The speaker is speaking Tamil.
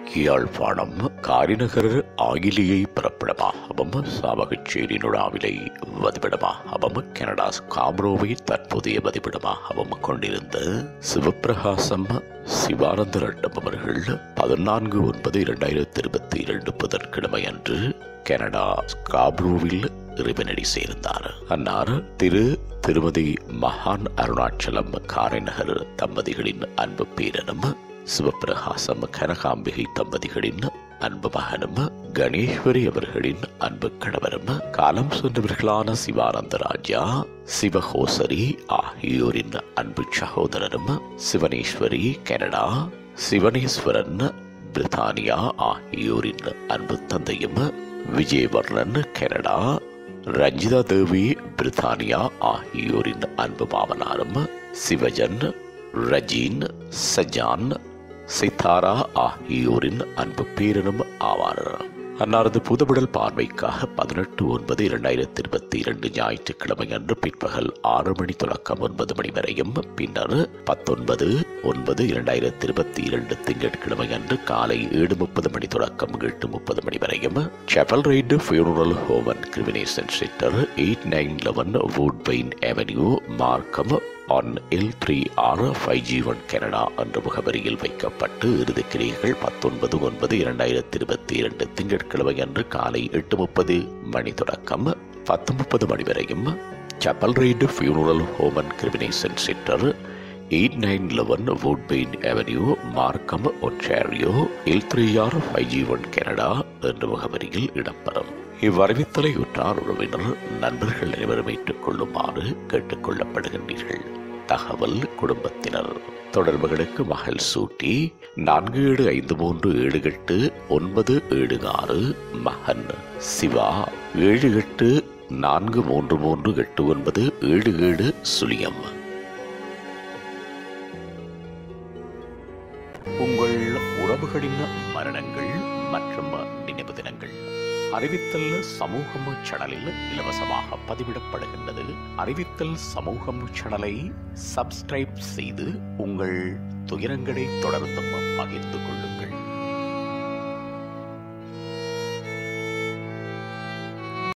யாழ்ப்பாணம் காரிநகர் ஆயிலியை பிறப்பிடமாகவும் சாவகச்சேரி நுழாவிலை வதிவிடமாகவும் கனடா ஸ்காப்ரோவை தற்போதைய வதிவிடமாகவும் கொண்டிருந்த சிவப்பிரகாசம் சிவானந்த ரெட்டம் அவர்கள் பதினான்கு ஒன்பது இரண்டாயிரத்தி இருபத்தி இரண்டு புதன்கிழமை அன்று கனடா ஸ்காப்ரோவில் இறைவனடி சேர்ந்தார் அன்னார் திரு திருமதி மகான் அருணாச்சலம் காரைநகர் தம்பதிகளின் அன்பு பேரனும் சிவபிரகாசம் கனகாம்பிகை தம்பதிகளின் அன்பு மகனும் கணேஸ்வரி அவர்களின் அன்பு கணவரும் காலம் சென்றவர்களான சிவானந்த ராஜா சிவகோசரி ஆகியோரின் அன்பு சகோதரரும் சிவனேஸ்வரி கனடா சிவனேஸ்வரன் பிரித்தானியா ஆகியோரின் அன்பு தந்தையும் விஜயவர்ணன் கனடா ரஞ்சிதா தேவி பிரித்தானியா ஆகியோரின் அன்பு மாமனாரும் சிவஜன் ரஜீன் சஜான் சித்தாரா ஆகியோரின் அன்பு பேரனும் ஆவார் அன்னாரது புதுவிடல் பார்வைக்காக பதினெட்டு ஒன்பது இரண்டாயிரத்தி இருபத்தி இரண்டு ஞாயிற்றுக்கிழமை அன்று பிற்பகல் ஆறு மணி தொடக்கம் ஒன்பது மணி வரையும் பின்னர் பத்தொன்பது ஒன்பது இரண்டாயிரத்தி இருபத்தி இரண்டு திங்கட்கிழமை அன்று காலை ஏழு முப்பது மணி தொடக்கம் எட்டு முப்பது மணி வரையும் Chapel Ridge Funeral Home and Cremation Centre eight nine eleven Woodbine Avenue Markham on L three R five G one Canada என்ற முகவரியில் வைக்கப்பட்டு இறுதிக்கிரியைகள் பத்தொன்பது ஒன்பது இரண்டாயிரத்தி இருபத்தி இரண்டு திங்கட்கிழமை அன்று காலை எட்டு முப்பது மணி தொடக்கம் பத்து முப்பது மணி வரையும் Chapel Ridge Funeral Home and Cremation Centre eight nine eleven Woodbine Avenue Markham Ontario L three R five G one Canada என்ற முகவரியில் இடம்பெறும் இவ்வறிவித்தலை உற்றார் உறவினர் நண்பர்கள் அனைவரும் ஏற்றுக் கொள்ளுமாறு கேட்டுக் கொள்ளப்படுகின்றீர்கள் தகவல் குடும்பத்தினர் தொடர்புகளுக்கு மகள் சூட்டி நான்கு ஏழு ஐந்து மூன்று ஏழு எட்டு ஒன்பது ஏழு ஆறு மகன் சிவா ஏழு எட்டு நான்கு மூன்று மூன்று எட்டு ஒன்பது ஏழு ஏழு சுழியம் உங்கள் உறவுகளின் மரணங்கள் மற்றும் நினைவு தினங்கள் அறிவித்தல் சமூகம் சேனலில் இலவசமாக பதிவிடப்படுகின்றது அறிவித்தல் சமூகம் சேனலை சப்ஸ்கிரைப் செய்து உங்கள் துயரங்களை தொடர்ந்தும் பகிர்ந்து கொள்ளுங்கள்